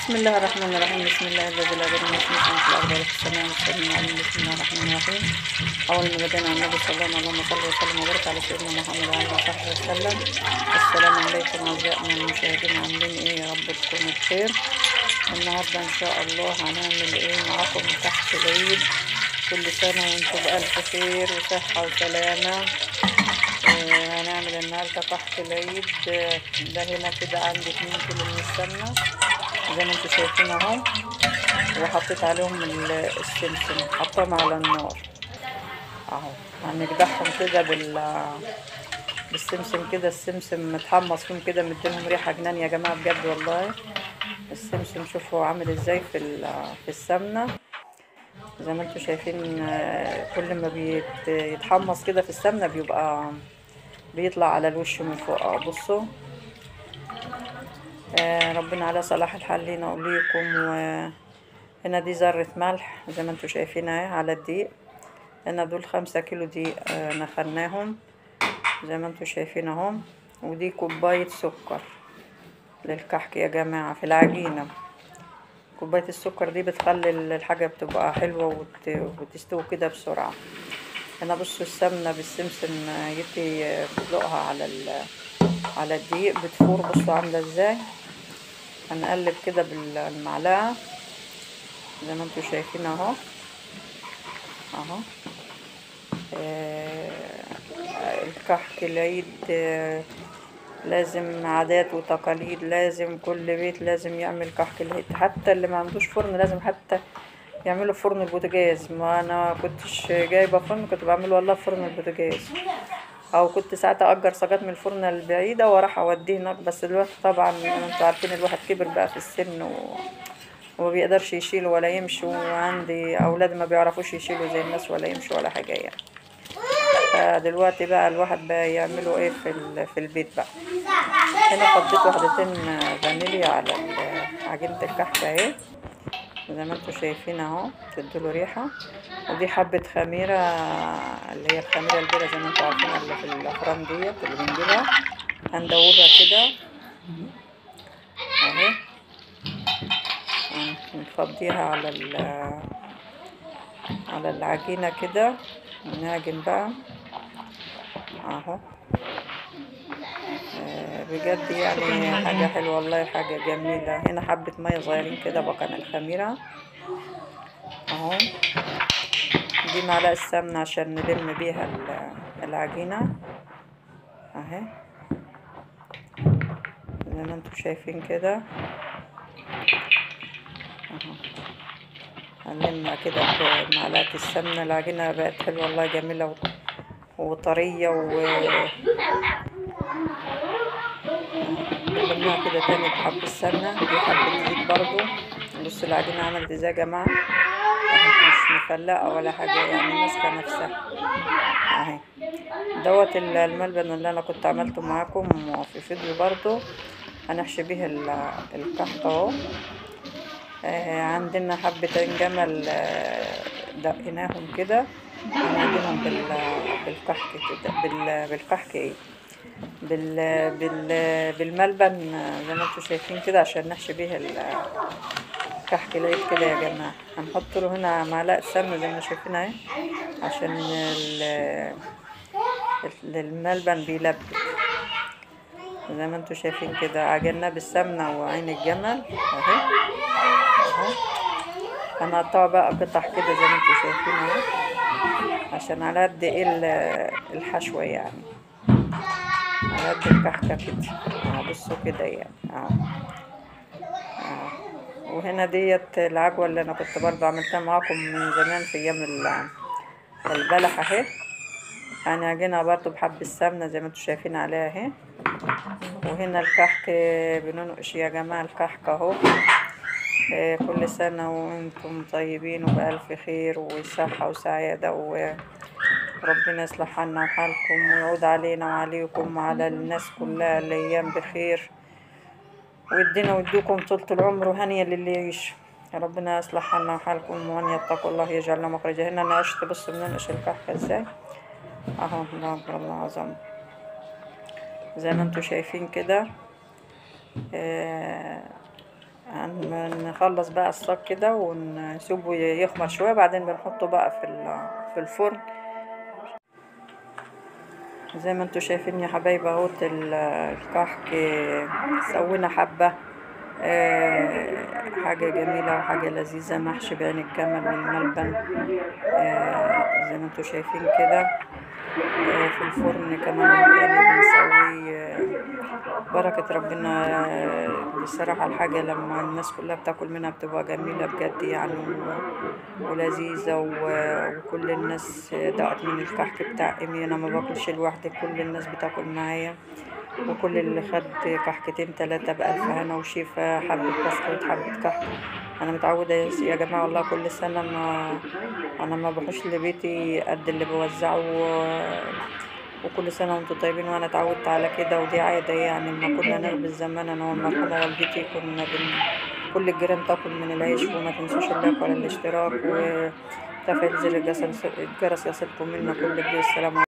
بسم الله الرحمن الرحيم بسم الله الذي لا يضر مع اسمه في الارض ولا في السماء والسلام عليكم بسم الله الرحمن الرحيم اول ما بدأنا على النبي صلى الله عليه وسلم اللهم صل وسلم وبارك على سيدنا محمد وعلى اله وصحبه وسلم السلام عليكم اعزائنا المشاهدين عاملين ايه يا رب تكونوا بخير النهارده ان شاء الله هنعمل ايه معاكم تحت العيد كل سنه وانتم بالف خير وصحه وسلامه آه، هنعمل النهارده تحت العيد آه، ده هنا كده عندي اتنين كيلو من السمنه زي ما انتم شايفين اهو وحطيت عليهم ال- السمسم حطهم على النار اهو هنقدحهم كده بال بالسمسم كده السمسم متحمص فيهم كده مديلهم ريحه جنان يا جماعه بجد والله السمسم شوفوا عامل ازاي في ال- في السمنه زي ما انتم شايفين آه، كل ما بيت- يتحمص كده في السمنه بيبقى بيطلع على الوش من فوق اه بصوا آه، ربنا على صلاح الحال لينا وليكم وهنا دي ذرة ملح زي ما انتم شايفين اهي على الدقيق هنا دول خمسة كيلو دقيق آه، نخلناهم زي ما انتم شايفين اهو ودي كوباية سكر للكحك يا جماعة في العجينة كوباية السكر دي بتخلي الحاجة بتبقى حلوة وت- وتستوي كده بسرعة هنا بصوا السمنة بالسمسم آه، يتي آه، بتدلقها على ال على الدقيق بتفور بصوا عاملة ازاي هنقلب كده بالمعلقة زي ما انتوا شايفين اهو اهو آه، الكحك العيد آه، لازم عادات وتقاليد لازم كل بيت لازم يعمل كحك العيد حتى اللي ما عندوش فرن لازم حتى يعملوا في فرن البوتاجاز ما انا كنتش جايبه فرن كنت بعمله والله في فرن البوتاجاز او كنت ساعات اجر سجاد من الفرن البعيده واروح اوديه هناك بس دلوقتي طبعا انتوا عارفين الواحد كبر بقى في السن و... وما بيقدرش يشيل ولا يمشي وعندي اولاد ما بيعرفوش يشيلوا زي الناس ولا يمشوا ولا حاجه يعني فدلوقتي بقى الواحد بقى يعملوا ايه في ال... في البيت بقى هنا فضيت واحدتين فانيليا على ال- عجينه الكحك اهي زي ما انتوا شايفين اهو تدوله ريحه ودي حبه خميره اللي هي الخميره البيضه زي ما انتوا عارفين اللي في الافران ديت اللي بنجيبها هندوبها كده اهي نفضيها على ال على العجينة كده ونعجن بقى اهو آه، بجد يعني حاجة حلوة والله حاجة جميلة هنا حبة مية صغيرين كده مكان الخميرة اهو دي معلقة سمنة عشان نلم بيها ال- العجينة اهي زي ما انتوا شايفين كده اهو هنلمع كده بمعلقة السمنة العجينة بقت حلوة والله جميلة و- وطرية و نلمها كده تاني بحب السمنة دي حبة دقيق برضو بصوا العجينة عملت ازاي يا جماعة اهي مش مفلقة ولا حاجة يعني ماسكة نفسها اهي دوت ال- الملبن اللي انا كنت عملته معاكم في فيديو برضو هنحشي بيه ال- الكحك اهو آه، عندنا حبتين جمل آه، دقيناهم كده هنعجنهم بال بالكحك كده بال بالكحك ايه بال بال بالملبن آه، زي ما انتوا شايفين كده عشان نحشي بيه ال- كحك العيد كده يا جماعة هنحط له هنا معلقة سمنة زي ما شايفين اهي عشان ال- ال- الملبن بيلبك زي ما انتوا شايفين كده عجناه بالسمنة وعين الجمل اهي اهو هنقطعه بقى قطع كده زي ما انتوا شايفين اهو عشان على قد ايه ال- الحشوة يعني على قد الكحكة كده اهو بصوا كده يعني اهو اهو. وهنا ديت العجوة اللي انا كنت برضه عملتها معاكم من زمان في ايام ال- البلح اهي هنعجنها برضه بحب السمنة زي ما انتوا شايفين عليها اهي وهنا الكحك بننقش يا جماعة الكحك اهو آه، كل سنة وانتم طيبين وبألف خير وصحة وسعادة وربنا يصلح حالنا وحالكم ويعود علينا وعليكم وعلى الناس كلها الأيام بخير ويدينا ويديكم طولة العمر وهنيا للي يعيش يا ربنا يصلح حالنا وحالكم ومن يتقوا الله يجعل له مخرجا هنا انا عشت بص بننقش الكحك ازاي اهو الله اكبر الله اعظم زي ما انتوا شايفين كده آه هن- نخلص بقى الصاج كده ونسيبه يخمر شوية بعدين بنحطه بقى في ال- في الفرن زي ما انتوا شايفين يا حبايبي اهوت ال- الكحك سوينا حبة آه، حاجة جميلة وحاجة لذيذة محشي بعين الجمل والملبن آه، زي ما انتوا شايفين كده آه، في الفرن كمان اهو تاني بنسوي آه، بركة ربنا آه، بصراحة الحاجة لما الناس كلها بتاكل منها بتبقى جميلة بجد يعني و- ولذيذة و- وكل الناس دقت من الكحك بتاع إيمي أنا ما باكلش لوحدي كل الناس بتاكل معايا وكل اللي خد كحكتين تلاتة بألف هنا وشيفا حبة بسكوت حبة كحك أنا متعودة يا يا جماعة والله كل سنة ما أنا ما بحوش لبيتي قد اللي بوزعه و- وكل سنة وانتم طيبين وأنا اتعودت على كده ودي عادة يعني لما كنا نخبز زمان أنا والمرحومة والدتي كنا بن... كل الجيران تاكل من العيش وما تنسوش اللايك ولا الاشتراك وتفعيل زر الجرس الجرس يصلكم منا كل جديد السلام عليكم